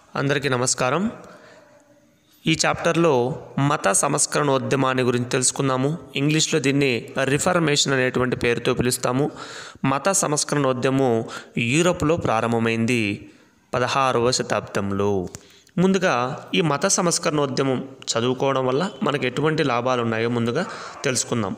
అందరికీ నమస్కారం ఈ చాప్టర్లో మత సంస్కరణ ఉద్యమాన్ని గురించి తెలుసుకుందాము ఇంగ్లీష్లో దీన్ని రిఫర్మేషన్ అనేటువంటి పేరుతో పిలుస్తాము మత సంస్కరణ ఉద్యమం యూరోప్లో ప్రారంభమైంది పదహారవ శతాబ్దంలో ముందుగా ఈ మత సంస్కరణ ఉద్యమం చదువుకోవడం వల్ల మనకు ఎటువంటి లాభాలు ఉన్నాయో ముందుగా తెలుసుకుందాం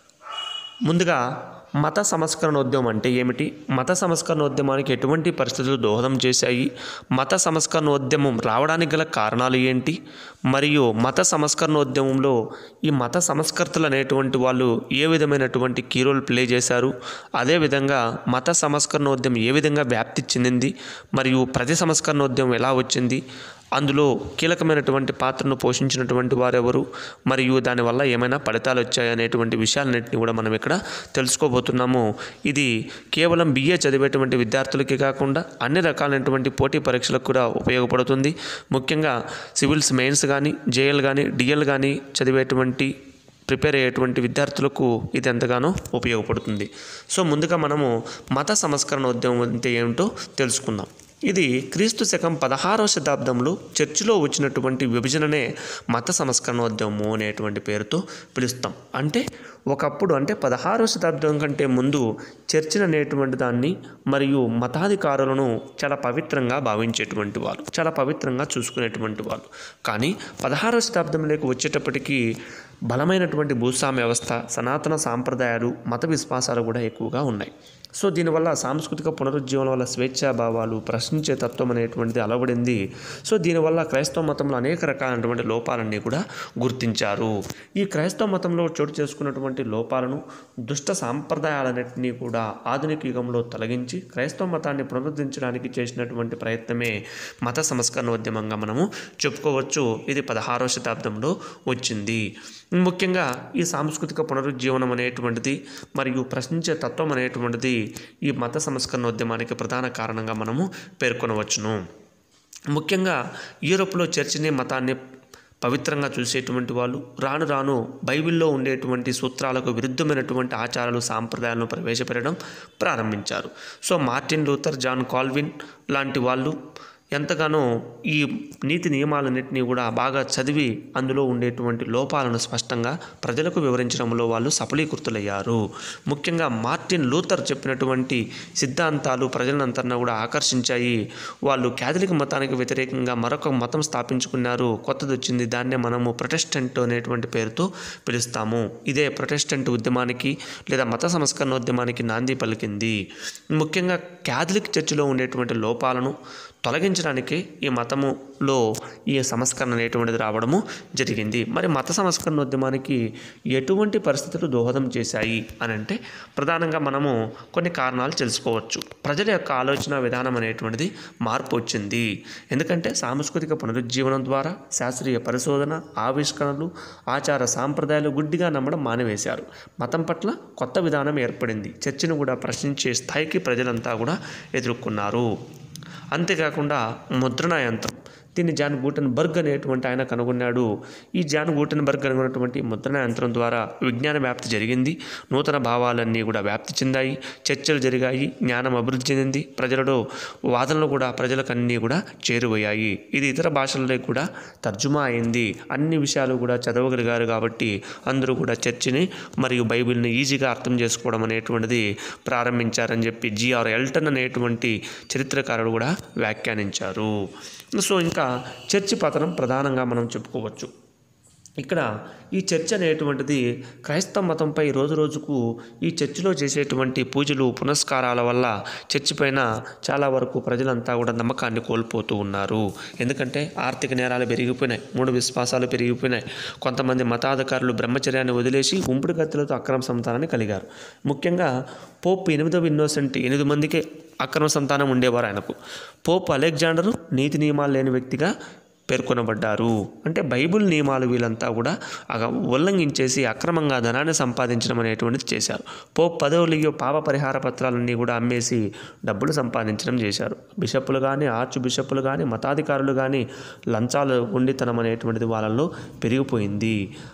ముందుగా మత సంస్కరణ ఉద్యమం అంటే ఏమిటి మత సంస్కరణ ఉద్యమానికి ఎటువంటి పరిస్థితులు దోహదం చేశాయి మత సంస్కరణ ఉద్యమం రావడానికి గల కారణాలు ఏంటి మరియు మత సంస్కరణ ఉద్యమంలో ఈ మత సంస్కర్తలు అనేటువంటి వాళ్ళు ఏ విధమైనటువంటి కీ రోల్ ప్లే చేశారు అదేవిధంగా మత సంస్కరణ ఉద్యమం ఏ విధంగా వ్యాప్తి చెందింది మరియు ప్రతి సంస్కరణ ఉద్యమం ఎలా వచ్చింది అందులో కీలకమైనటువంటి పాత్రను పోషించినటువంటి వారెవరు మరియు దానివల్ల ఏమైనా ఫలితాలు వచ్చాయనేటువంటి విషయాలన్నింటినీ కూడా మనం ఇక్కడ తెలుసుకోబోతున్నాము ఇది కేవలం బిఏ చదివేటువంటి విద్యార్థులకి కాకుండా అన్ని రకాలైనటువంటి పోటీ పరీక్షలకు కూడా ఉపయోగపడుతుంది ముఖ్యంగా సివిల్స్ మెయిన్స్ కానీ జేఎల్ కానీ డిఎల్ కానీ చదివేటువంటి ప్రిపేర్ అయ్యేటువంటి విద్యార్థులకు ఇది ఎంతగానో ఉపయోగపడుతుంది సో ముందుగా మనము మత సంస్కరణ ఉద్యమం అంటే ఏమిటో తెలుసుకుందాం ఇది క్రీస్తు శకం పదహారవ శతాబ్దంలో చర్చిలో వచ్చినటువంటి విభజననే మత సంస్కరణ ఉద్యమము అనేటువంటి పేరుతో పిలుస్తాం అంటే ఒకప్పుడు అంటే పదహారవ శతాబ్దం కంటే ముందు చర్చిని అనేటువంటి దాన్ని మరియు మతాధికారులను చాలా పవిత్రంగా భావించేటువంటి వాళ్ళు చాలా పవిత్రంగా చూసుకునేటువంటి వాళ్ళు కానీ పదహారవ శతాబ్దంలోకి వచ్చేటప్పటికి బలమైనటువంటి భూస్వామ్య వ్యవస్థ సనాతన సాంప్రదాయాలు మత విశ్వాసాలు కూడా ఎక్కువగా ఉన్నాయి సో దీనివల్ల సాంస్కృతిక పునరుజ్జీవనం వల్ల స్వేచ్ఛా భావాలు ప్రశ్నించే తత్వం అనేటువంటిది అలవడింది సో దీనివల్ల క్రైస్తవ మతంలో అనేక రకాలైనటువంటి లోపాలన్నీ కూడా గుర్తించారు ఈ క్రైస్తవ మతంలో చోటు చేసుకున్నటువంటి లోపాలను దుష్ట సాంప్రదాయాలన్నింటినీ కూడా ఆధునిక యుగంలో తొలగించి క్రైస్తవ మతాన్ని పునరుద్ధరించడానికి చేసినటువంటి ప్రయత్నమే మత సంస్కరణ ఉద్యమంగా మనము చెప్పుకోవచ్చు ఇది పదహారవ శతాబ్దంలో వచ్చింది ముఖ్యంగా ఈ సాంస్కృతిక పునరుజ్జీవనం అనేటువంటిది మరియు ప్రశ్నించే తత్వం అనేటువంటిది ఈ మత సంస్కరణ ఉద్యమానికి ప్రధాన కారణంగా మనము పేర్కొనవచ్చును ముఖ్యంగా యూరోప్లో చర్చిని మతాన్ని పవిత్రంగా చూసేటువంటి వాళ్ళు రాను రాను బైబిల్లో ఉండేటువంటి సూత్రాలకు విరుద్ధమైనటువంటి ఆచారాలు సాంప్రదాయాలను ప్రవేశపెట్టడం ప్రారంభించారు so Martin Luther John Calvin లాంటి వాళ్ళు ఎంతగానో ఈ నీతి నియమాలన్నింటినీ కూడా బాగా చదివి అందులో ఉండేటువంటి లోపాలను స్పష్టంగా ప్రజలకు వివరించడంలో వాళ్ళు సఫలీకృతులయ్యారు ముఖ్యంగా మార్టిన్ లూథర్ చెప్పినటువంటి సిద్ధాంతాలు ప్రజలంతా కూడా ఆకర్షించాయి వాళ్ళు క్యాథలిక్ మతానికి వ్యతిరేకంగా మరొక మతం స్థాపించుకున్నారు కొత్తది వచ్చింది దాన్నే మనము ప్రొటెస్టెంట్ అనేటువంటి పేరుతో పిలుస్తాము ఇదే ప్రొటెస్టెంట్ ఉద్యమానికి లేదా మత సంస్కరణ ఉద్యమానికి నాంది పలికింది ముఖ్యంగా క్యాథలిక్ చర్చిలో ఉండేటువంటి లోపాలను తొలగించడానికి ఈ మతములో ఈ సంస్కరణ అనేటువంటిది రావడము జరిగింది మరి మత సంస్కరణ ఉద్యమానికి ఎటువంటి పరిస్థితులు దోహదం చేశాయి అని అంటే ప్రధానంగా మనము కొన్ని కారణాలు తెలుసుకోవచ్చు ప్రజల యొక్క ఆలోచన విధానం అనేటువంటిది మార్పు వచ్చింది ఎందుకంటే సాంస్కృతిక పునరుజ్జీవనం ద్వారా శాస్త్రీయ పరిశోధన ఆవిష్కరణలు ఆచార సాంప్రదాయాలు గుడ్డిగా నమ్మడం మానివేశారు మతం పట్ల కొత్త విధానం ఏర్పడింది చర్చను కూడా ప్రశ్నించే స్థాయికి ప్రజలంతా కూడా ఎదుర్కొన్నారు అంతేకాకుండా ముద్రణ యంత్రం దీన్ని జాన్ గూటెన్బర్గ్ అనేటువంటి ఆయన కనుగొన్నాడు ఈ జాన్ గూటెన్బర్గ్ కనుగొన్నటువంటి ముద్రణ యంత్రం ద్వారా విజ్ఞాన వ్యాప్తి జరిగింది నూతన భావాలన్నీ కూడా వ్యాప్తి చెందాయి చర్చలు జరిగాయి జ్ఞానం అభివృద్ధి చెందింది ప్రజలలో వాదనలు కూడా ప్రజలకు అన్నీ కూడా చేరువయ్యాయి ఇది ఇతర భాషల్లో కూడా తర్జుమా అయింది అన్ని విషయాలు కూడా చదవగలిగారు కాబట్టి అందరూ కూడా చర్చిని మరియు బైబిల్ని ఈజీగా అర్థం చేసుకోవడం అనేటువంటిది ప్రారంభించారని చెప్పి జిఆర్ ఎల్టన్ అనేటువంటి చరిత్రకారుడు కూడా వ్యాఖ్యానించారు సో ఇంకా చర్చి పతనం ప్రధానంగా మనం చెప్పుకోవచ్చు ఇక్కడ ఈ చర్చ్ అనేటువంటిది క్రైస్తవ మతంపై రోజు రోజుకు ఈ చర్చిలో చేసేటువంటి పూజలు పునస్కారాల వల్ల చర్చి పైన చాలా వరకు ప్రజలంతా కూడా నమ్మకాన్ని కోల్పోతూ ఉన్నారు ఎందుకంటే ఆర్థిక నేరాలు పెరిగిపోయినాయి మూడు విశ్వాసాలు పెరిగిపోయినాయి కొంతమంది మతాధికారులు బ్రహ్మచర్యాన్ని వదిలేసి ఉంపుడు గత్తులతో అక్రమ సంతానాన్ని కలిగారు ముఖ్యంగా పోప్ ఎనిమిదవ ఇన్నోసెంట్ ఎనిమిది మందికి అక్రమ సంతానం ఉండేవారు ఆయనకు పోప్ అలెగ్జాండరు నీతి నియమాలు లేని వ్యక్తిగా పేర్కొనబడ్డారు అంటే బైబిల్ నియమాలు వీళ్ళంతా కూడా అగ ఉల్లంఘించేసి అక్రమంగా ధనాన్ని సంపాదించడం అనేటువంటిది చేశారు పోప్ పదవులియో పాప పరిహార పత్రాలన్నీ కూడా అమ్మేసి డబ్బులు సంపాదించడం చేశారు బిషప్పులు కానీ ఆర్చ్ బిషప్పులు కానీ మతాధికారులు కానీ లంచాలు ఉండితనం అనేటువంటిది వాళ్ళల్లో పెరిగిపోయింది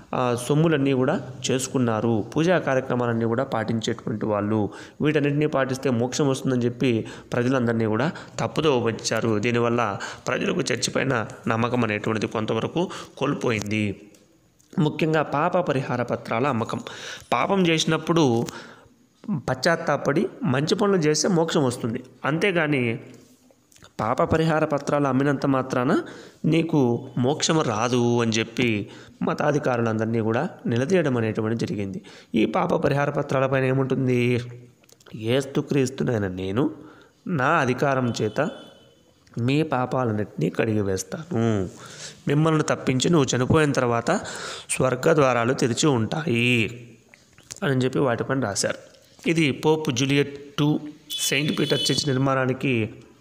ఆ, సొమ్ములన్నీ కూడా చేసుకున్నారు పూజా కార్యక్రమాలన్నీ కూడా పాటించేటువంటి వాళ్ళు వీటన్నిటిని పాటిస్తే మోక్షం వస్తుందని చెప్పి ప్రజలందరినీ కూడా తప్పుదో వచ్చారు దీనివల్ల ప్రజలకు చర్చి పైన నమ్మకం అనేటువంటిది కొంతవరకు కోల్పోయింది ముఖ్యంగా పాప పరిహార పత్రాల అమ్మకం పాపం చేసినప్పుడు పశ్చాత్తాపడి మంచి పనులు చేస్తే మోక్షం వస్తుంది అంతేగాని పాప పరిహార పత్రాలు అమ్మినంత మాత్రాన నీకు మోక్షం రాదు అని చెప్పి మతాధికారులందరినీ కూడా నిలదీయడం అనేటువంటి జరిగింది ఈ పాప పరిహార పత్రాలపైన ఏముంటుంది ఏస్తుక్రీస్తునైన నేను నా అధికారం చేత మీ పాపాలన్నింటినీ కడిగి వేస్తాను మిమ్మల్ని తప్పించి నువ్వు చనిపోయిన తర్వాత స్వర్గ ద్వారాలు తెరిచి ఉంటాయి అని చెప్పి వాటిపైన రాశారు ఇది Pope Julius two Saint Peter church నిర్మాణానికి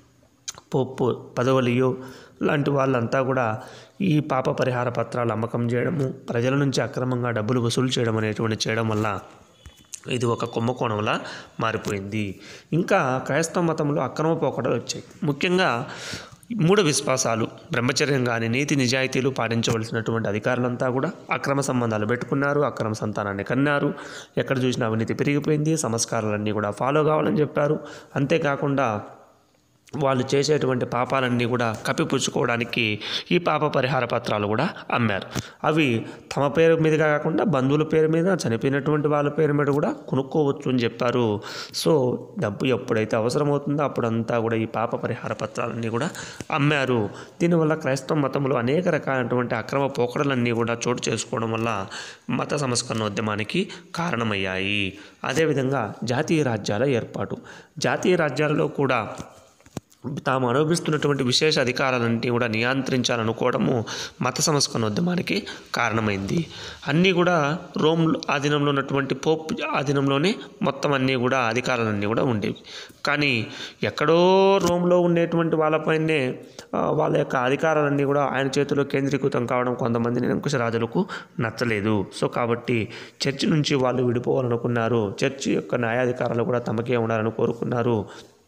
పోప్ పదవలియో లాంటి వాళ్ళంతా కూడా ఈ పాప పరిహార పత్రాలు అమ్మకం చేయడము ప్రజల నుంచి అక్రమంగా డబ్బులు వసూలు చేయడం అనేటువంటి చేయడం వల్ల ఇది ఒక కుంభకోణంలా మారిపోయింది ఇంకా క్రైస్తవ మతంలో అక్రమ పోకడలు వచ్చాయి ముఖ్యంగా మూఢ విశ్వాసాలు బ్రహ్మచర్యం కానీ నీతి నిజాయితీలు పాటించవలసినటువంటి అధికారులంతా కూడా అక్రమ సంబంధాలు పెట్టుకున్నారు అక్రమ సంతానాన్ని కన్నారు ఎక్కడ చూసినా అవినీతి పెరిగిపోయింది సంస్కారాలన్నీ కూడా ఫాలో కావాలని చెప్పారు అంతేకాకుండా వాళ్ళు చేసేటువంటి పాపాలన్నీ కూడా కప్పిపుచ్చుకోవడానికి ఈ పాప పరిహార పత్రాలు కూడా అమ్మారు అవి తమ పేరు మీదుగా కాకుండా బంధువుల పేరు మీద చనిపోయినటువంటి వాళ్ళ పేరు మీద కూడా కొనుక్కోవచ్చు అని చెప్పారు సో డబ్బు ఎప్పుడైతే అవసరమవుతుందో అప్పుడంతా కూడా ఈ పాప పరిహార పత్రాలన్నీ కూడా అమ్మారు దీనివల్ల క్రైస్తవ మతంలో అనేక రకాలైనటువంటి అక్రమ పోకడలన్నీ కూడా చోటు చేసుకోవడం వల్ల మత సంస్కరణోద్యమానికి కారణమయ్యాయి అదేవిధంగా జాతీయ రాజ్యాల ఏర్పాటు జాతీయ రాజ్యాలలో కూడా తాము అనుభవిస్తున్నటువంటి విశేష అధికారాలన్నింటినీ కూడా నియంత్రించాలనుకోవడము మత సంస్కరణోద్యమానికి కారణమైంది అన్నీ కూడా రోమ్ ఆధీనంలో ఉన్నటువంటి పోప్ ఆధీనంలోనే మొత్తం అన్నీ కూడా అధికారాలన్నీ కూడా ఉండేవి కానీ ఎక్కడో రోమ్లో ఉండేటువంటి వాళ్ళపైనే ఆ, వాళ్ళ యొక్క అధికారాలన్నీ కూడా ఆయన చేతిలో కేంద్రీకృతం కావడం కొంతమంది నిరంకుశ రాజులకు నచ్చలేదు సో కాబట్టి చర్చి నుంచి వాళ్ళు విడిపోవాలనుకున్నారు చర్చి యొక్క న్యాయాధికారాలు కూడా తమకే ఉండాలని కోరుకున్నారు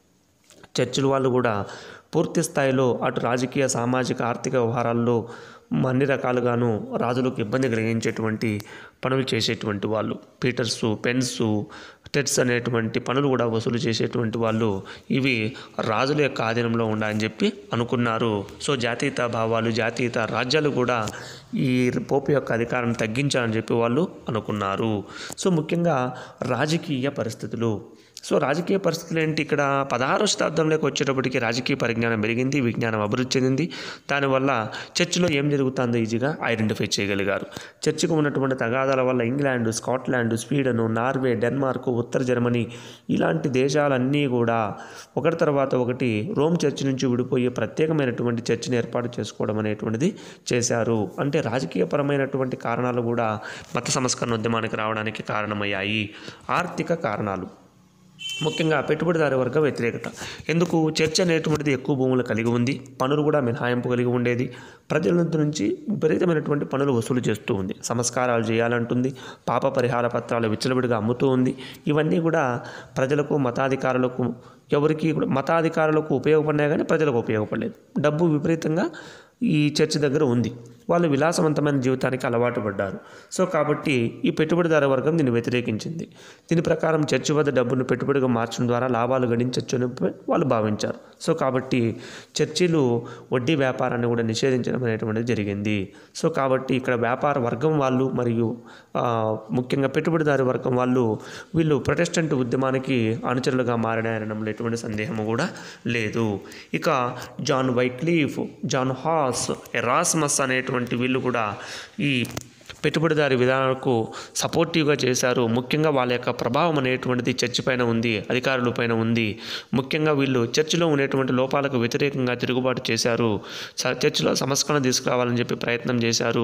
చర్చిల వాళ్ళు కూడా పూర్తి స్థాయిలో అటు రాజకీయ సామాజిక ఆర్థిక వ్యవహారాల్లో అన్ని రకాలుగాను రాజులకు ఇబ్బంది కలిగించేటువంటి పనులు చేసేటువంటి వాళ్ళు పీటర్సు పెన్సు టెట్స్ అనేటువంటి పనులు కూడా వసూలు చేసేటువంటి వాళ్ళు ఇవి రాజుల యొక్క ఆధీనంలో ఉండాలని చెప్పి అనుకున్నారు సో జాతీయత భావాలు జాతీయత రాజ్యాలు కూడా ఈ పోపు యొక్క అధికారాన్ని తగ్గించాలని చెప్పి వాళ్ళు అనుకున్నారు సో ముఖ్యంగా రాజకీయ పరిస్థితులు సో రాజకీయ పరిస్థితులు ఏంటి ఇక్కడ పదహారవ శతాబ్దంలోకి వచ్చేటప్పటికి రాజకీయ పరిజ్ఞానం పెరిగింది విజ్ఞానం అభివృద్ధి చెందింది దానివల్ల చర్చిలో ఏం జరుగుతుందో ఈజీగా ఐడెంటిఫై చేయగలిగారు చర్చికి ఉన్నటువంటి తగాదాల వల్ల England Scotland Sweden Norway Denmark ఉత్తర జర్మనీ ఇలాంటి దేశాలన్నీ కూడా ఒకటి తర్వాత ఒకటి రోమ్ చర్చి నుంచి విడిపోయి ప్రత్యేకమైనటువంటి చర్చిని ఏర్పాటు చేసుకోవడం అనేటువంటిది చేశారు అంటే రాజకీయపరమైనటువంటి కారణాలు కూడా మత సంస్కరణ ఉద్యమానికి రావడానికి కారణమయ్యాయి ఆర్థిక కారణాలు ముఖ్యంగా పెట్టుబడిదారు వర్గ వ్యతిరేకత ఎందుకు చర్చ అనేటువంటిది ఎక్కువ భూములు కలిగి ఉంది పనులు కూడా మినహాయింపు కలిగి ఉండేది ప్రజల నుంచి విపరీతమైనటువంటి పనులు వసూలు చేస్తూ ఉంది సంస్కారాలు చేయాలంటుంది పాప పరిహార పత్రాలు విచ్చలవిడిగా అమ్ముతూ ఉంది ఇవన్నీ కూడా ప్రజలకు మతాధికారులకు ఎవరికి కూడా మతాధికారులకు ఉపయోగపడినాయి కానీ ప్రజలకు ఉపయోగపడలేదు డబ్బు విపరీతంగా ఈ చర్చ్ దగ్గర ఉంది వాళ్ళు విలాసవంతమైన జీవితానికి అలవాటు పడ్డారు సో కాబట్టి ఈ పెట్టుబడిదారు వర్గం దీన్ని వ్యతిరేకించింది దీని ప్రకారం చర్చి వద్ద డబ్బును పెట్టుబడిగా మార్చడం ద్వారా లాభాలు గడించవచ్చు అని వాళ్ళు భావించారు సో కాబట్టి చర్చిలు వడ్డీ వ్యాపారాన్ని కూడా నిషేధించడం అనేటువంటిది జరిగింది సో కాబట్టి ఇక్కడ వ్యాపార వర్గం వాళ్ళు మరియు ఆ, ముఖ్యంగా పెట్టుబడిదారు వర్గం వాళ్ళు వీళ్ళు ప్రొటెస్టెంట్ ఉద్యమానికి అనుచరులుగా మారినారనడంలో ఎటువంటి సందేహము కూడా లేదు ఇక John Wycliffe John Hus Erasmus అనేటువంటి వీళ్ళు కూడా ఈ పెట్టుబడిదారి విధానాలకు సపోర్టివ్గా చేశారు ముఖ్యంగా వాళ్ళ యొక్క ప్రభావం అనేటువంటిది చర్చి పైన ఉంది అధికారుల పైన ఉంది ముఖ్యంగా వీళ్ళు చర్చిలో ఉండేటువంటి లోపాలకు వ్యతిరేకంగా తిరుగుబాటు చేశారు స- చర్చిలో సంస్కరణ తీసుకురావాలని చెప్పి ప్రయత్నం చేశారు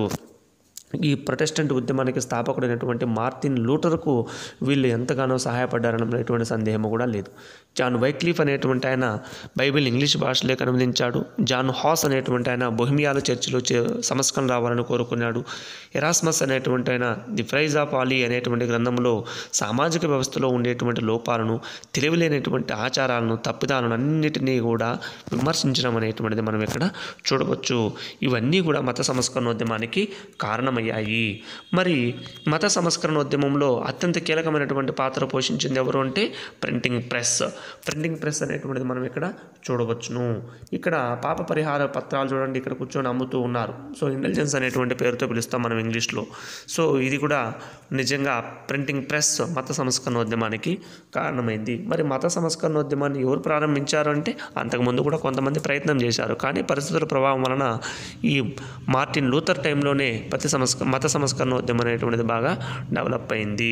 ఈ ప్రొటెస్టెంట్ ఉద్యమానికి స్థాపకుడైనటువంటి మార్టిన్ లూటర్కు వీళ్ళు ఎంతగానో సహాయపడ్డారనడంలో ఎటువంటి సందేహం కూడా లేదు జాన్ వైక్లీఫ్ అనేటువంటి ఆయన బైబిల్ ఇంగ్లీష్ భాషలోకి అనువదించాడు జాన్ హాస్ అనేటువంటి ఆయన బొహిమియాల చర్చిలో చే సంస్కరణ రావాలని కోరుకున్నాడు ఎరాస్మస్ అనేటువంటి ఆయన ది ఫ్రైజ్ ఆఫ్ ఆలీ అనేటువంటి గ్రంథంలో సామాజిక వ్యవస్థలో ఉండేటువంటి లోపాలను తెలివిలేనటువంటి ఆచారాలను తప్పిదాలను అన్నిటినీ కూడా విమర్శించడం అనేటువంటిది మనం ఇక్కడ చూడవచ్చు ఇవన్నీ కూడా మత సంస్కరణోద్యమానికి కారణమయ్యాయి ప్రారంభమయ్యాయి మరి మత సంస్కరణ ఉద్యమంలో అత్యంత కీలకమైనటువంటి పాత్ర పోషించింది ఎవరు అంటే ప్రింటింగ్ ప్రెస్ ప్రింటింగ్ ప్రెస్ అనేటువంటిది మనం ఇక్కడ చూడవచ్చును ఇక్కడ పాప పరిహార పత్రాలు చూడండి ఇక్కడ కూర్చొని అమ్ముతూ ఉన్నారు సో ఇంటెలిజెన్స్ అనేటువంటి పేరుతో పిలుస్తాం మనం ఇంగ్లీష్లో సో ఇది కూడా నిజంగా ప్రింటింగ్ ప్రెస్ మత సంస్కరణ ఉద్యమానికి కారణమైంది మరి మత సంస్కరణ ఉద్యమాన్ని ఎవరు ప్రారంభించారు అంటే అంతకుముందు కూడా కొంతమంది ప్రయత్నం చేశారు కానీ పరిస్థితుల ప్రభావం వలన ఈ మార్టిన్ లూథర్ టైంలోనే ప్రతి సంస్క మత సంస్కరణ ఉద్యమం అనేటువంటిది బాగా డెవలప్ అయింది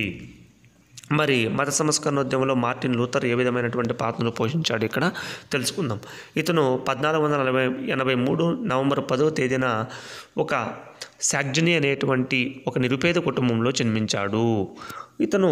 మరి మత సంస్కరణ ఉద్యమంలో మార్టిన్ లూథర్ ఏ విధమైనటువంటి పాత్రను పోషించాడు ఇక్కడ తెలుసుకుందాం ఇతను పద్నాలుగు వందల నలభై ఎనభై మూడు నవంబర్ పదవ తేదీన ఒక సాగ్జనీ అనేటువంటి ఒక నిరుపేద కుటుంబంలో జన్మించాడు ఇతను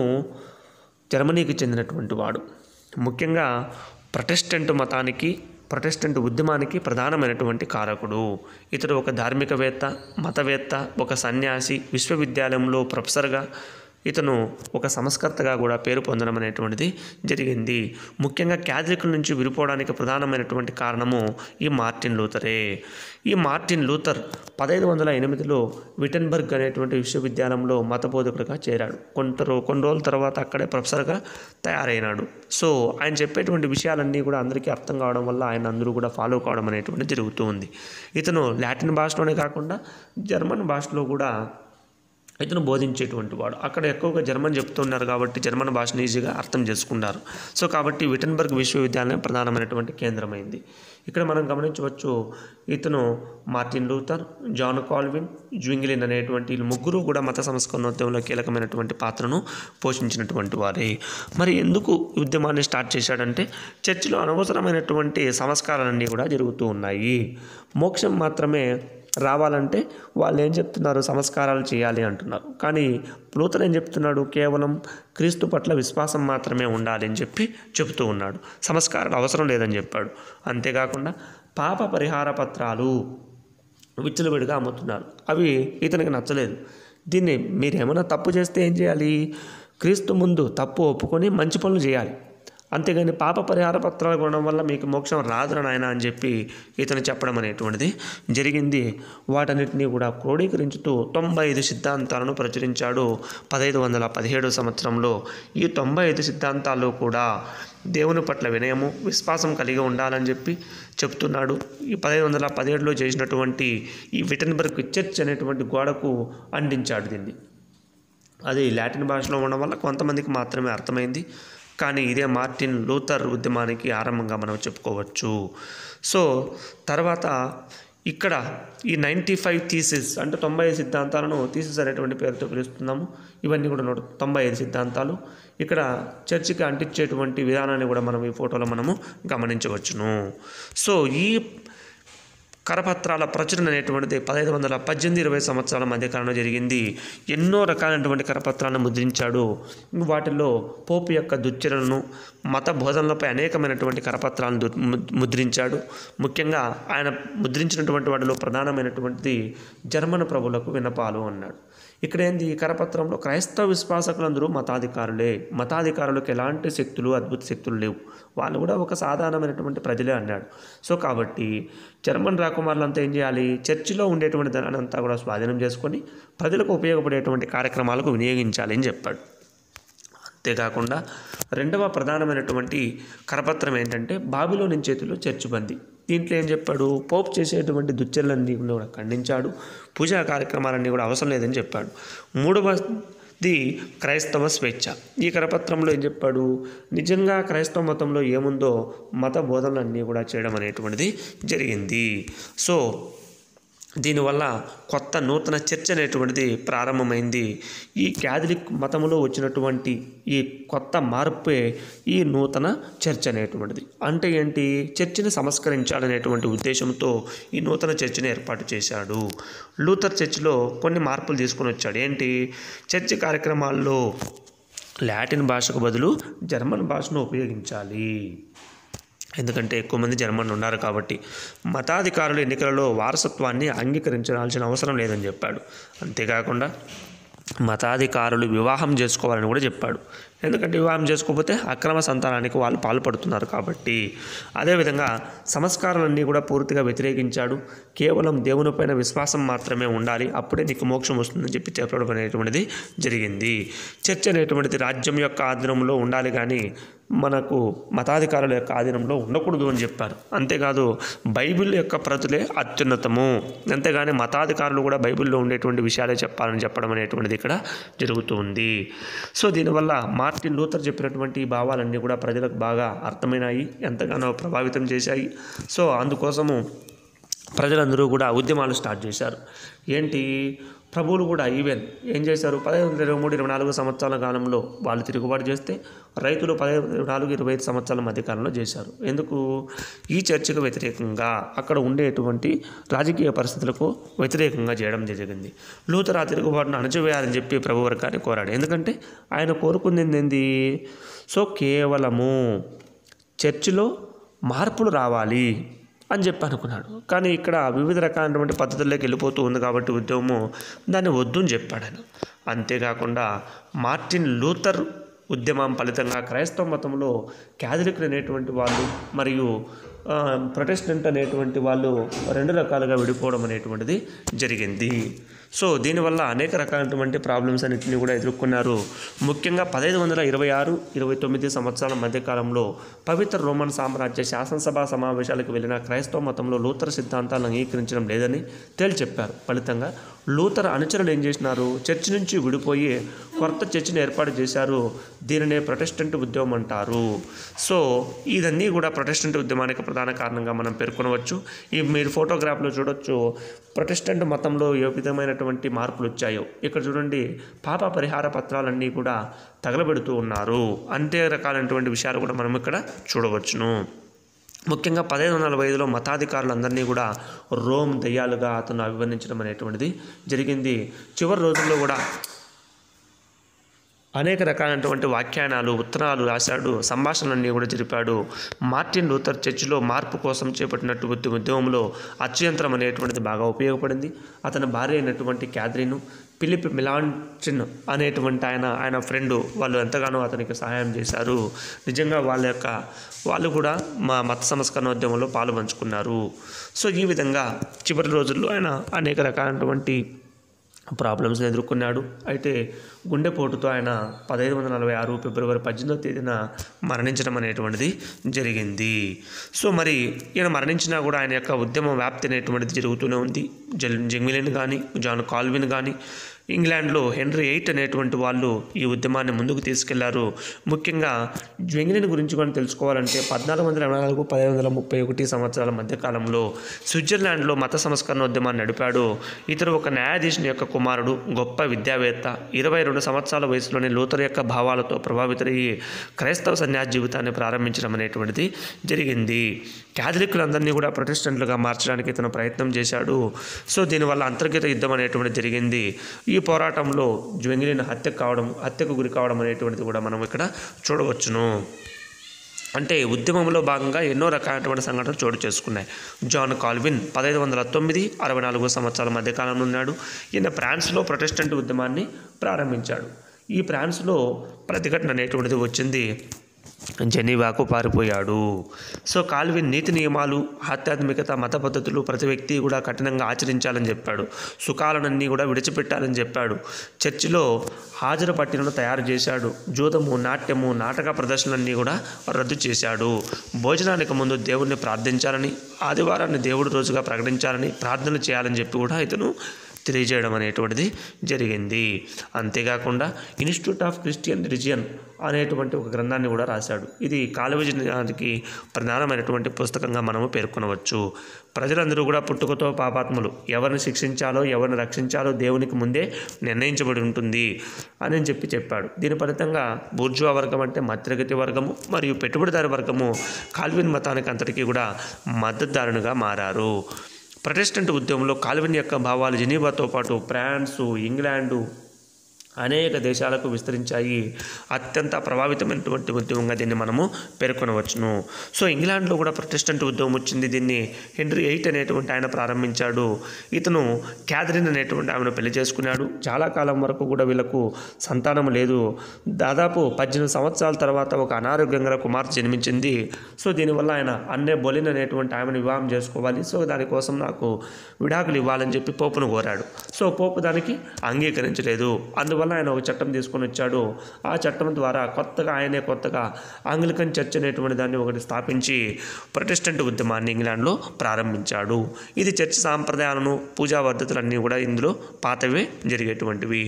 జర్మనీకి చెందినటువంటి వాడు ముఖ్యంగా ప్రొటెస్టెంట్ మతానికి ప్రొటెస్టెంట్ ఉద్యమానికి ప్రధానమైనటువంటి కారకుడు ఇతడు ఒక ధార్మికవేత్త మతవేత్త ఒక సన్యాసి విశ్వవిద్యాలయంలో ప్రొఫెసర్గా ఇతను ఒక సంస్కర్తగా కూడా పేరు పొందడం అనేటువంటిది జరిగింది ముఖ్యంగా క్యాథలిక్ల నుంచి విడిపోవడానికి ప్రధానమైనటువంటి కారణము ఈ మార్టిన్ లూథరే ఈ మార్టిన్ లూథర్ పదహైదు వందల ఎనిమిదిలో విటన్బర్గ్ అనేటువంటి విశ్వవిద్యాలయంలో మత బోధకుడిగా చేరాడు కొంత రో కొన్ని రోజుల తర్వాత అక్కడే ప్రొఫెసర్గా తయారైనాడు సో ఆయన చెప్పేటువంటి విషయాలన్నీ కూడా అందరికీ అర్థం కావడం వల్ల ఆయన అందరూ కూడా ఫాలో కావడం అనేటువంటిది జరుగుతూ ఉంది ఇతను లాటిన్ భాషలోనే కాకుండా జర్మన్ భాషలో కూడా ఇతను బోధించేటువంటి వాడు అక్కడ ఎక్కువగా జర్మన్ చెప్తున్నారు కాబట్టి జర్మన్ భాషను ఈజీగా అర్థం చేసుకున్నారు సో కాబట్టి విటన్బర్గ్ విశ్వవిద్యాలయం ప్రధానమైనటువంటి కేంద్రమైంది ఇక్కడ మనం గమనించవచ్చు ఇతను Martin Luther John Calvin Zwingli అనేటువంటి వీళ్ళు ముగ్గురు కూడా మత సంస్కరణోద్యమంలో కీలకమైనటువంటి పాత్రను పోషించినటువంటి వారే మరి ఎందుకు ఈ ఉద్యమాన్ని స్టార్ట్ చేశాడంటే చర్చిలో అనవసరమైనటువంటి సంస్కారాలన్నీ కూడా జరుగుతూ ఉన్నాయి మోక్షం మాత్రమే రావాలంటే వాళ్ళు ఏం చెప్తున్నారు సంస్కారాలు చేయాలి అంటున్నారు కానీ లూథర్ ఏం చెప్తున్నాడు కేవలం క్రీస్తు పట్ల విశ్వాసం మాత్రమే ఉండాలి అని చెప్పి చెబుతూ ఉన్నాడు సంస్కారాలు అవసరం లేదని చెప్పాడు అంతేకాకుండా పాప పరిహార పత్రాలు విచ్చలవిడిగా అమ్ముతున్నారు అవి ఇతనికి నచ్చలేదు దీన్ని మీరు ఏమైనా తప్పు చేస్తే ఏం చేయాలి క్రీస్తు ముందు తప్పు ఒప్పుకొని మంచి పనులు చేయాలి అంతేగాని పాప పరిహార పత్రాలు కొనడం వల్ల మీకు మోక్షం రాదురా నాయన అని చెప్పి ఇతను చెప్పడం అనేటువంటిది జరిగింది వాటన్నిటినీ కూడా క్రోడీకరించుతూ తొంభై ఐదు సిద్ధాంతాలను ప్రచురించాడు పదహైదు వందల పదిహేడు సంవత్సరంలో ఈ తొంభై ఐదు సిద్ధాంతాలు కూడా దేవుని పట్ల వినయము విశ్వాసం కలిగి ఉండాలని చెప్పి చెప్తున్నాడు ఈ పదహైదు వందల పదిహేడులో చేసినటువంటి ఈ విటన్బర్గ్ చర్చ్ అనేటువంటి గోడకు అందించాడు దీన్ని అది లాటిన్ భాషలో ఉండడం వల్ల కొంతమందికి మాత్రమే అర్థమైంది కానీ ఇదే మార్టిన్ లూథర్ ఉద్యమానికి ఆరంభంగా మనం చెప్పుకోవచ్చు సో తర్వాత ఇక్కడ ఈ నైంటీ ఫైవ్ థీసిస్ అంటే తొంభై ఐదు సిద్ధాంతాలను థీసిస్ అనేటువంటి పేరుతో పిలుస్తున్నాము ఇవన్నీ కూడా నోట్ తొంభై ఐదు సిద్ధాంతాలు ఇక్కడ చర్చికి అంటించేటువంటి విధానాన్ని కూడా మనం ఈ ఫోటోలో మనము గమనించవచ్చును సో ఈ కరపత్రాల ప్రచురణ అనేటువంటిది పదహైదు వందల పద్దెనిమిది ఇరవై సంవత్సరాల మధ్యకాలంలో జరిగింది ఎన్నో రకాలైనటువంటి కరపత్రాలను ముద్రించాడు వాటిల్లో పోపు యొక్క దుశ్చరణను మత బోధనలపై అనేకమైనటువంటి కరపత్రాలను దు- ము- ముద్రించాడు ముఖ్యంగా ఆయన ముద్రించినటువంటి వాటిలో ప్రధానమైనటువంటిది జర్మన్ ప్రభులకు వినపాలు అన్నాడు ఇక్కడ ఏంది ఈ కరపత్రంలో క్రైస్తవ విశ్వాసకులందరూ మతాధికారులే మతాధికారులకు ఎలాంటి శక్తులు అద్భుత శక్తులు లేవు వాళ్ళు కూడా ఒక సాధారణమైనటువంటి ప్రజలే అన్నాడు సో కాబట్టి జర్మన్ రాకుమారులంతా ఏం చేయాలి చర్చిలో ఉండేటువంటి దాన్ని అంతా కూడా స్వాధీనం చేసుకొని ప్రజలకు ఉపయోగపడేటువంటి కార్యక్రమాలకు వినియోగించాలి అని చెప్పాడు అంతేకాకుండా రెండవ ప్రధానమైనటువంటి కరపత్రం ఏంటంటే బాబిలోని చేతిలో చర్చ్ బంది దీంట్లో ఏం చెప్పాడు పోప్ చేసేటువంటి దుశ్చర్లన్నీ కూడా ఖండించాడు పూజా కార్యక్రమాలన్నీ కూడా అవసరం లేదని చెప్పాడు మూడవది క్రైస్తవ స్వేచ్ఛ ఈ కరపత్రంలో ఏం చెప్పాడు నిజంగా క్రైస్తవ మతంలో ఏముందో మత బోధనలన్నీ కూడా చేయడం అనేటువంటిది జరిగింది సో దీనివల్ల కొత్త నూతన చర్చ అనేటువంటిది ప్రారంభమైంది ఈ క్యాథలిక్ మతంలో వచ్చినటువంటి ఈ కొత్త మార్పే ఈ నూతన చర్చ అనేటువంటిది అంటే ఏంటి చర్చిని సంస్కరించాలనేటువంటి ఉద్దేశంతో ఈ నూతన చర్చిని ఏర్పాటు చేశాడు లూథర్ చర్చిలో కొన్ని మార్పులు తీసుకొని వచ్చాడు ఏంటి చర్చి కార్యక్రమాల్లో లాటిన్ భాషకు బదులు జర్మన్ భాషను ఉపయోగించాలి ఎందుకంటే ఎక్కువ మంది జర్మన్లు ఉన్నారు కాబట్టి మతాధికారులు ఎన్నికలలో వారసత్వాన్ని అంగీకరించాల్సిన అవసరం లేదని చెప్పాడు అంతేకాకుండా మతాధికారులు వివాహం చేసుకోవాలని కూడా చెప్పాడు ఎందుకంటే వివాహం చేసుకోకపోతే అక్రమ సంతానానికి వాళ్ళు పాల్పడుతున్నారు కాబట్టి అదేవిధంగా సంస్కారాలన్నీ కూడా పూర్తిగా వ్యతిరేకించాడు కేవలం దేవునిపైన విశ్వాసం మాత్రమే ఉండాలి అప్పుడే నీకు మోక్షం వస్తుందని చెప్పి చెప్పడం అనేటువంటిది జరిగింది చర్చ అనేటువంటిది రాజ్యం యొక్క ఆధీనంలో ఉండాలి కానీ మనకు మతాధికారుల యొక్క ఆధీనంలో ఉండకూడదు అని చెప్పారు అంతేకాదు బైబిల్ యొక్క ప్రతులే అత్యున్నతము అంతేగాని మతాధికారులు కూడా బైబిల్లో ఉండేటువంటి విషయాలే చెప్పాలని చెప్పడం అనేటువంటిది ఇక్కడ జరుగుతూ ఉంది సో దీనివల్ల మార్టిన్ లూథర్ చెప్పినటువంటి ఈ భావాలన్నీ కూడా ప్రజలకు బాగా అర్థమైనాయి ఎంతగానో ప్రభావితం చేశాయి సో అందుకోసము ప్రజలందరూ కూడా ఉద్యమాలు స్టార్ట్ చేశారు ఏంటి ప్రభువులు కూడా ఈవెన్ ఏం చేశారు పదిహేను వందల ఇరవై మూడు ఇరవై నాలుగు సంవత్సరాల కాలంలో వాళ్ళు తిరుగుబాటు చేస్తే రైతులు పదిహేను ఇరవై నాలుగు ఇరవై ఐదు సంవత్సరాల మధ్యకాలంలో చేశారు ఎందుకు ఈ చర్చకు వ్యతిరేకంగా అక్కడ ఉండేటువంటి రాజకీయ పరిస్థితులకు వ్యతిరేకంగా చేయడం జరిగింది లూథర్ ఆ తిరుగుబాటును అణచివేయాలని చెప్పి ప్రభు వర్గాన్ని కోరాడు ఎందుకంటే ఆయన కోరుకుంది ఏంది సో కేవలము చర్చిలో మార్పులు రావాలి అని చెప్పి అనుకున్నాడు కానీ ఇక్కడ వివిధ రకాలైనటువంటి పద్ధతుల్లోకి వెళ్ళిపోతూ ఉంది కాబట్టి ఉద్యమం దాన్ని వద్దు అని చెప్పాడు ఆయన అంతేకాకుండా మార్టిన్ లూథర్ ఉద్యమం ఫలితంగా క్రైస్తవ మతంలో క్యాథలిక్లు అనేటువంటి వాళ్ళు మరియు ఆ, ప్రొటెస్టెంట్ అనేటువంటి వాళ్ళు రెండు రకాలుగా విడిపోవడం అనేటువంటిది జరిగింది సో దీనివల్ల అనేక రకాలైనటువంటి ప్రాబ్లమ్స్ అన్నింటినీ కూడా ఎదుర్కొన్నారు ముఖ్యంగా పదహైదు వందల ఇరవై ఆరు ఇరవై తొమ్మిది సంవత్సరాల మధ్యకాలంలో పవిత్ర రోమన్ సామ్రాజ్య శాసనసభ సమావేశాలకు వెళ్ళిన క్రైస్తవ మతంలో లూథర్ సిద్ధాంతాలను అంగీకరించడం లేదని తేల్చెప్పారు ఫలితంగా లూథర్ అనుచరులు ఏం చేసినారు చర్చి నుంచి విడిపోయి కొత్త చర్చిని ఏర్పాటు చేశారు దీనినే ప్రొటెస్టెంట్ ఉద్యమం అంటారు సో ఇదన్నీ కూడా ప్రొటెస్టెంట్ ఉద్యమానికి ప్రధాన కారణంగా మనం పేర్కొనవచ్చు ఈ మీరు ఫోటోగ్రాఫ్లో చూడొచ్చు ప్రొటెస్టెంట్ మతంలో ఏ విధమైనటువంటి మార్పులు వచ్చాయో ఇక్కడ చూడండి పాప పరిహార పత్రాలన్నీ కూడా తగలబెడుతూ ఉన్నారు అంతే రకాలైనటువంటి విషయాలు కూడా మనం ఇక్కడ చూడవచ్చును ముఖ్యంగా పదిహేను వందల నలభై ఐదులో మతాధికారులందరినీ కూడా రోమ్ దయ్యాలుగా అతను అభివర్ణించడం అనేటువంటిది జరిగింది చివరి రోజుల్లో కూడా అనేక రకాలైనటువంటి వ్యాఖ్యానాలు ఉత్తరాలు రాశాడు సంభాషణలన్నీ కూడా జరిపాడు మార్టిన్ లూథర్ చర్చిలో మార్పు కోసం చేపట్టినటువంటి ఉద్యమంలో అత్యంతరం అనేటువంటిది బాగా ఉపయోగపడింది అతని భార్య అయినటువంటి క్యాథరిన్ ఫిలిప్ మిలాంచిన్ అనేటువంటి ఆయన ఆయన ఫ్రెండ్ వాళ్ళు ఎంతగానో అతనికి సహాయం చేశారు నిజంగా వాళ్ళ యొక్క వాళ్ళు కూడా మా మత సంస్కరణ ఉద్యమంలో పాలు పంచుకున్నారు సో ఈ విధంగా చివరి రోజుల్లో ఆయన అనేక రకాలైనటువంటి ప్రాబ్లమ్స్ని ఎదుర్కొన్నాడు అయితే గుండెపోటుతో ఆయన పదహైదు వందల నలభై ఆరు ఫిబ్రవరి పద్దెనిమిదవ తేదీన మరణించడం అనేటువంటిది జరిగింది సో మరి ఈయన మరణించినా కూడా ఆయన యొక్క ఉద్యమ వ్యాప్తి అనేటువంటిది జరుగుతూనే ఉంది జల్ జంగ్మిలిన్ కానీ జాన్ కాల్విన్ కానీ ఇంగ్లాండ్లో హెన్రీ ఎయిట్ అనేటువంటి వాళ్ళు ఈ ఉద్యమాన్ని ముందుకు తీసుకెళ్లారు ముఖ్యంగా జంగిలిన్ గురించి కూడా తెలుసుకోవాలంటే పద్నాలుగు వందల ఎనభై నాలుగు పదిహేను వందల ముప్పై ఒకటి సంవత్సరాల మధ్యకాలంలో స్విట్జర్లాండ్లో మత సంస్కరణ ఉద్యమాన్ని నడిపాడు ఇతడు ఒక న్యాయాధీశుని యొక్క కుమారుడు గొప్ప విద్యావేత్త ఇరవై రెండు సంవత్సరాల వయసులోనే లూథర్ యొక్క భావాలతో ప్రభావితమయ్యి క్రైస్తవ సన్యాస జీవితాన్ని ప్రారంభించడం అనేటువంటిది జరిగింది క్యాథలిక్లందరినీ కూడా ప్రొటెస్టెంట్లుగా మార్చడానికి ఇతను ప్రయత్నం చేశాడు సో దీనివల్ల అంతర్గత యుద్ధం అనేటువంటిది జరిగింది ఈ పోరాటంలో జ్వెంగిలిన హత్య కావడం హత్యకు గురి కావడం అనేటువంటిది కూడా మనం ఇక్కడ చూడవచ్చును అంటే ఉద్యమంలో భాగంగా ఎన్నో రకాలైనటువంటి సంఘటనలు చోటు చేసుకున్నాయి జాన్ కాల్విన్ పదహైదు వందల తొమ్మిది అరవై నాలుగు సంవత్సరాల మధ్యకాలంలో ఉన్నాడు ఈయన ఫ్రాన్స్లో ప్రొటెస్టెంట్ ఉద్యమాన్ని ప్రారంభించాడు ఈ ఫ్రాన్స్లో ప్రతిఘటన అనేటువంటిది వచ్చింది జెనీవాకు పారిపోయాడు సో కాల్విన్ నీతి నియమాలు ఆధ్యాత్మికత మత పద్ధతులు ప్రతి వ్యక్తి కూడా కఠినంగా ఆచరించాలని చెప్పాడు సుఖాలనన్నీ కూడా విడిచిపెట్టాలని చెప్పాడు చర్చిలో హాజరు పట్టినను తయారు చేశాడు జూదము నాట్యము నాటక ప్రదర్శనలన్నీ కూడా రద్దు చేశాడు భోజనానికి ముందు దేవుణ్ణి ప్రార్థించాలని ఆదివారాన్ని దేవుడి రోజుగా ప్రకటించాలని ప్రార్థనలు చేయాలని చెప్పి కూడా ఇతను తెలియజేయడం అనేటువంటిది జరిగింది అంతేకాకుండా ఇన్స్టిట్యూట్ ఆఫ్ క్రిస్టియన్ రిజియన్ అనేటువంటి ఒక గ్రంథాన్ని కూడా రాశాడు ఇది కాలవిజయానికి ప్రధానమైనటువంటి పుస్తకంగా మనము పేర్కొనవచ్చు ప్రజలందరూ కూడా పుట్టుకతో పాపాత్ములు ఎవరిని శిక్షించాలో ఎవరిని రక్షించాలో దేవునికి ముందే నిర్ణయించబడి ఉంటుంది అని చెప్పి చెప్పాడు దీని ఫలితంగా బూర్జువా వర్గం అంటే మధ్యతరగతి వర్గము మరియు పెట్టుబడిదారు వర్గము కాల్విన్ మతానికి అంతటికీ కూడా మద్దతుదారునిగా మారారు ప్రొటెస్టెంట్ ఉద్యమంలో కాల్విన్ యొక్క భావాలు జెనీవాతో పాటు ఫ్రాన్సు ఇంగ్లాండు అనేక దేశాలకు విస్తరించాయి అత్యంత ప్రభావితమైనటువంటి ఉద్యమంగా దీన్ని మనము పేర్కొనవచ్చును సో ఇంగ్లాండ్లో కూడా ప్రొటెస్టెంట్ ఉద్యమం వచ్చింది దీన్ని హెన్రీ ఎయిట్ అనేటువంటి ఆయన ప్రారంభించాడు ఇతను క్యాథరిన్ అనేటువంటి ఆమెను పెళ్లి చేసుకున్నాడు చాలా కాలం వరకు కూడా వీళ్ళకు సంతానం లేదు దాదాపు పద్దెనిమిది సంవత్సరాల తర్వాత ఒక అనారోగ్యం గల కుమార్తె జన్మించింది సో దీనివల్ల ఆయన అన్నే బొలిన్ అనేటువంటి ఆమెను వివాహం చేసుకోవాలి సో దానికోసం నాకు విడాకులు ఇవ్వాలని చెప్పి పోపును కోరాడు సో పోపు దానికి అంగీకరించలేదు అందువల్ల ఆయన ఒక చట్టం తీసుకొని వచ్చాడు ఆ చట్టం ద్వారా కొత్తగా ఆయనే కొత్తగా ఆంగ్లికన్ చర్చ్ అనేటువంటి దాన్ని ఒకటి స్థాపించి ప్రొటెస్టెంట్ ఉద్యమాన్ని ఇంగ్లాండ్లో ప్రారంభించాడు ఇది చర్చ్ సాంప్రదాయాలను పూజా పద్ధతులన్నీ కూడా ఇందులో పాతవే జరిగేటువంటివి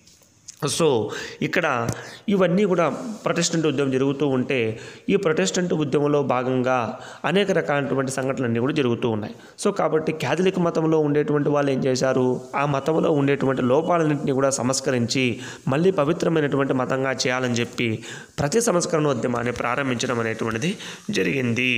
సో ఇక్కడ ఇవన్నీ కూడా ప్రొటెస్టెంట్ ఉద్యమం జరుగుతూ ఉంటే ఈ ప్రొటెస్టెంట్ ఉద్యమంలో భాగంగా అనేక రకాలైనటువంటి సంఘటనలన్నీ కూడా జరుగుతూ ఉన్నాయి సో కాబట్టి క్యాథలిక్ మతంలో ఉండేటువంటి వాళ్ళు ఏం చేశారు ఆ మతంలో ఉండేటువంటి లోపాలన్నింటినీ కూడా సంస్కరించి మళ్ళీ పవిత్రమైనటువంటి మతంగా చేయాలని చెప్పి ప్రతి సంస్కరణ ఉద్యమాన్ని ప్రారంభించడం అనేటువంటిది జరిగింది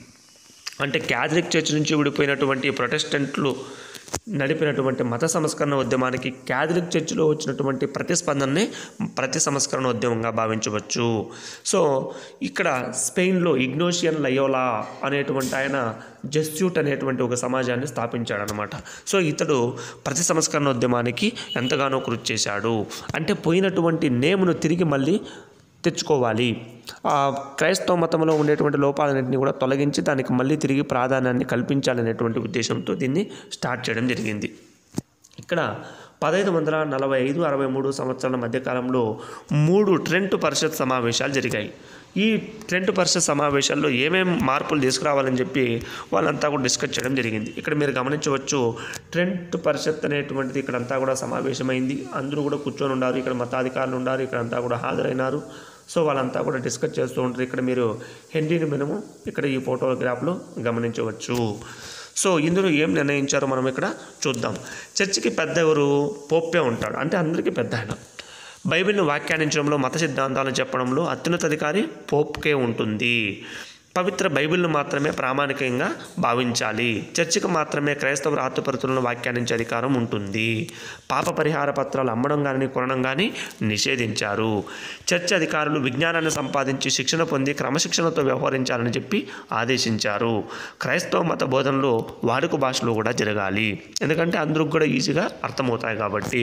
అంటే క్యాథలిక్ చర్చ్ నుంచి విడిపోయినటువంటి ప్రొటెస్టెంట్లు నడిపినటువంటి మత సంస్కరణ ఉద్యమానికి క్యాథలిక్ చర్చిలో వచ్చినటువంటి ప్రతిస్పందనని ప్రతి సంస్కరణ ఉద్యమంగా భావించవచ్చు సో ఇక్కడ స్పెయిన్లో ఇగ్నోషియన్ లయోలా అనేటువంటి ఆయన జస్ట్యూట్ అనేటువంటి ఒక సమాజాన్ని స్థాపించాడనమాట సో ఇతడు ప్రతి సంస్కరణ ఉద్యమానికి ఎంతగానో కృషి చేశాడు అంటే పోయినటువంటి నేమును తిరిగి మళ్ళీ తెచ్చుకోవాలి ఆ క్రైస్తవ మతంలో ఉండేటువంటి లోపాలన్నింటినీ కూడా తొలగించి దానికి మళ్ళీ తిరిగి ప్రాధాన్యాన్ని కల్పించాలనేటువంటి ఉద్దేశంతో దీన్ని స్టార్ట్ చేయడం జరిగింది ఇక్కడ పదహైదు వందల నలభై ఐదు అరవై మూడు సంవత్సరాల మధ్యకాలంలో మూడు ట్రెంట్ పరిషత్ సమావేశాలు జరిగాయి ఈ ట్రెంట్ పరిషత్ సమావేశాల్లో ఏమేం మార్పులు తీసుకురావాలని చెప్పి వాళ్ళంతా కూడా డిస్కస్ చేయడం జరిగింది ఇక్కడ మీరు గమనించవచ్చు ట్రెంట్ పరిషత్ అనేటువంటిది ఇక్కడంతా కూడా సమావేశమైంది అందరూ కూడా కూర్చొని ఉన్నారు ఇక్కడ మతాధికారులు ఉన్నారు ఇక్కడంతా కూడా హాజరైనారు సో వాళ్ళంతా కూడా డిస్కస్ చేస్తూ ఉంటారు ఇక్కడ మీరు హెన్రీని మనము ఇక్కడ ఈ ఫోటోగ్రాఫ్లో గమనించవచ్చు సో ఇందులో ఏం నిర్ణయించారో మనం ఇక్కడ చూద్దాం చర్చికి పెద్ద ఎవరు పోప్పే ఉంటాడు అంటే అందరికీ పెద్ద ఆయన బైబిల్ను వ్యాఖ్యానించడంలో మత సిద్ధాంతాలను చెప్పడంలో అత్యున్నత అధికారి పోప్కే ఉంటుంది పవిత్ర బైబిల్ను మాత్రమే ప్రామాణికంగా భావించాలి చర్చికి మాత్రమే క్రైస్తవ రాతృపరుతులను వ్యాఖ్యానించే అధికారం ఉంటుంది పాప పరిహార పత్రాలు అమ్మడం కానీ కొనడం కానీ నిషేధించారు చర్చ్ అధికారులు విజ్ఞానాన్ని సంపాదించి శిక్షణ పొంది క్రమశిక్షణతో వ్యవహరించాలని చెప్పి ఆదేశించారు క్రైస్తవ మత బోధనలో వాడుక భాషలో కూడా జరగాలి ఎందుకంటే అందరికి కూడా ఈజీగా అర్థమవుతాయి కాబట్టి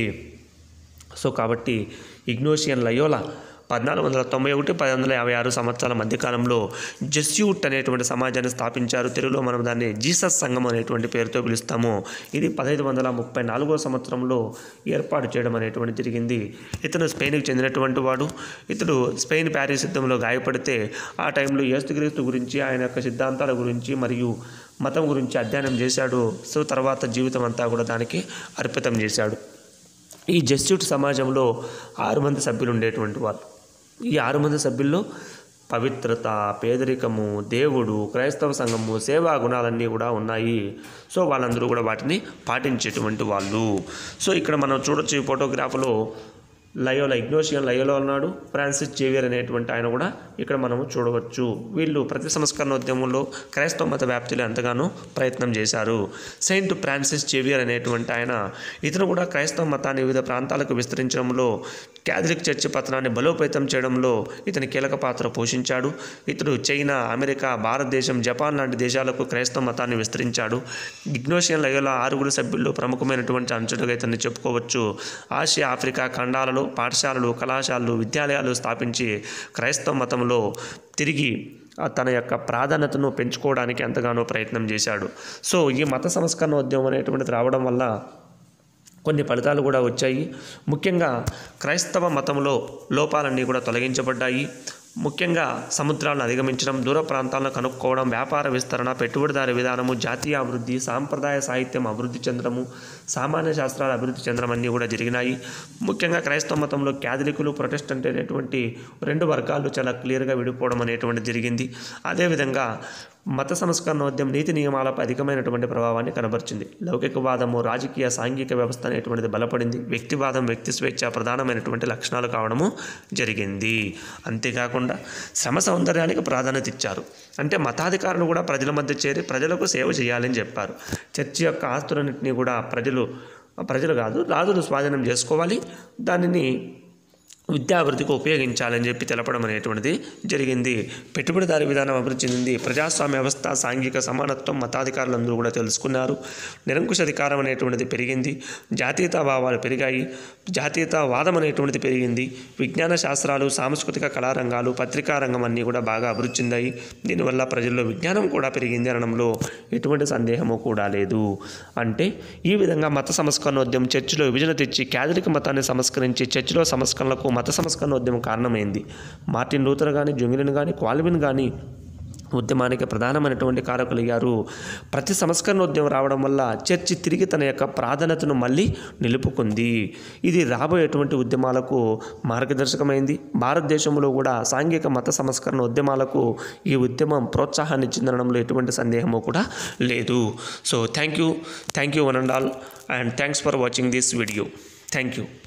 సో కాబట్టి ఇగ్నోషియన్ లయోలా పద్నాలుగు వందల తొంభై ఒకటి పది వందల యాభై ఆరు సంవత్సరాల మధ్యకాలంలో జెస్యూట్ అనేటువంటి సమాజాన్ని స్థాపించారు తెలుగులో మనం దాన్ని జీసస్ సంఘం అనేటువంటి పేరుతో పిలుస్తాము ఇది పదహైదు వందల ముప్పై నాలుగో సంవత్సరంలో ఏర్పాటు చేయడం అనేటువంటి జరిగింది ఇతను స్పెయిన్కి చెందినటువంటి వాడు ఇతడు స్పెయిన్ ప్యారిస్ యుద్ధంలో గాయపడితే ఆ టైంలో యేసుక్రీస్తు గురించి ఆయన యొక్క సిద్ధాంతాల గురించి మరియు మతం గురించి అధ్యయనం చేశాడు సో తర్వాత జీవితం అంతా కూడా దానికి అర్పితం చేశాడు ఈ జస్టిట్ సమాజంలో ఆరు మంది సభ్యులు ఉండేటువంటి వారు ఈ ఆరు మంది సభ్యుల్లో పవిత్రత పేదరికము దేవుడు క్రైస్తవ సంఘము సేవా గుణాలన్నీ కూడా ఉన్నాయి సో వాళ్ళందరూ కూడా వాటిని పాటించేటువంటి వాళ్ళు సో ఇక్కడ మనం చూడొచ్చు ఈ ఫోటోగ్రాఫ్లో లయోలా ఇగ్నోషియన్ లయోలా ఉన్నాడు ఫ్రాన్సిస్ జేవియర్ అనేటువంటి ఆయన కూడా ఇక్కడ మనము చూడవచ్చు వీళ్ళు ప్రతి సంస్కరణోద్యమంలో క్రైస్తవ మత వ్యాప్తిలో ఎంతగానో ప్రయత్నం చేశారు సెయింట్ ఫ్రాన్సిస్ జేవియర్ అనేటువంటి ఆయన ఇతను కూడా క్రైస్తవ మతాన్ని వివిధ ప్రాంతాలకు విస్తరించడంలో క్యాథలిక్ చర్చి పతనాన్ని బలోపేతం చేయడంలో ఇతని కీలక పాత్ర పోషించాడు ఇతడు చైనా అమెరికా భారతదేశం జపాన్ లాంటి దేశాలకు క్రైస్తవ మతాన్ని విస్తరించాడు ఇగ్నోషియన్ లయోలా ఆరుగురు సభ్యుల్లో ప్రముఖమైనటువంటి అంచుడుగా ఇతన్ని చెప్పుకోవచ్చు ఆసియా ఆఫ్రికా ఖండాలలో పాఠశాలలు కళాశాలలు విద్యాలయాలు స్థాపించి క్రైస్తవ మతంలో తిరిగి ఆ తన యొక్క ప్రాధాన్యతను పెంచుకోవడానికి ఎంతగానో ప్రయత్నం చేశాడు సో ఈ మత సంస్కరణ ఉద్యమం అనేటువంటిది రావడం వల్ల కొన్ని ఫలితాలు కూడా వచ్చాయి ముఖ్యంగా క్రైస్తవ మతంలో లోపాలన్నీ కూడా తొలగించబడ్డాయి ముఖ్యంగా సముద్రాలను అధిగమించడం దూర ప్రాంతాలను కనుక్కోవడం వ్యాపార విస్తరణ పెట్టుబడిదారి విధానము జాతీయ అభివృద్ధి సాంప్రదాయ సాహిత్యం అభివృద్ధి చెందడము సామాన్య శాస్త్రాల అభివృద్ధి చెందడం అన్నీ కూడా జరిగినాయి ముఖ్యంగా క్రైస్తవ మతంలో క్యాథలికులు ప్రొటెస్టెంట్ అనేటువంటి రెండు వర్గాలు చాలా క్లియర్గా విడిపోవడం అనేటువంటి జరిగింది అదేవిధంగా మత సంస్కరణోద్యమం నీతి నియమాలపై అధికమైనటువంటి ప్రభావాన్ని కనబరిచింది లౌకికవాదము రాజకీయ సాంఘిక వ్యవస్థ అనేటువంటిది బలపడింది వ్యక్తివాదం వ్యక్తి స్వేచ్ఛ ప్రధానమైనటువంటి లక్షణాలు కావడము జరిగింది అంతేకాకుండా శ్రమ సౌందర్యానికి ప్రాధాన్యత ఇచ్చారు అంటే మతాధికారులు కూడా ప్రజల మధ్య చేరి ప్రజలకు సేవ చేయాలని చెప్పారు చర్చి యొక్క ఆస్తులన్నింటినీ కూడా ప్రజలు ప్రజలు కాదు రాజులు స్వాధీనం చేసుకోవాలి దానిని విద్యాభివృద్ధికి ఉపయోగించాలని చెప్పి తెలపడం అనేటువంటిది జరిగింది పెట్టుబడిదారి విధానం అభివృద్ధి చెందింది ప్రజాస్వామ్య వ్యవస్థ సాంఘిక సమానత్వం మతాధికారులందరూ కూడా తెలుసుకున్నారు నిరంకుశ అధికారం అనేటువంటిది పెరిగింది జాతీయతా భావాలు పెరిగాయి జాతీయతావాదం అనేటువంటిది పెరిగింది విజ్ఞాన శాస్త్రాలు సాంస్కృతిక కళారంగాలు పత్రికా రంగం అన్నీ కూడా బాగా అభివృద్ధి చెందాయి దీనివల్ల ప్రజల్లో విజ్ఞానం కూడా పెరిగింది అనడంలో ఎటువంటి సందేహము కూడా లేదు అంటే ఈ విధంగా మత సంస్కరణోద్యమం చర్చిలో విభజన తెచ్చి క్యాథలిక్ మతాన్ని సంస్కరించి చర్చిలో సంస్కరణలకు మత సంస్కరణోద్యమం కారణమైంది మార్టిన్ లూథర్ కానీ జొంగిలిన్ కానీ క్వాల్విన్ కానీ ఉద్యమానికి ప్రధానమైనటువంటి కారకులయ్యారు ప్రతి సంస్కరణోద్యమం రావడం వల్ల చర్చి తిరిగి తన యొక్క ప్రాధాన్యతను మళ్ళీ నిలుపుకుంది ఇది రాబోయేటువంటి ఉద్యమాలకు మార్గదర్శకమైంది భారతదేశంలో కూడా సాంఘిక మత సంస్కరణ ఉద్యమాలకు ఈ ఉద్యమం ప్రోత్సాహాన్ని చెందడంలో ఎటువంటి సందేహము కూడా లేదు so thank you thank you one and all and thanks for watching this video thank you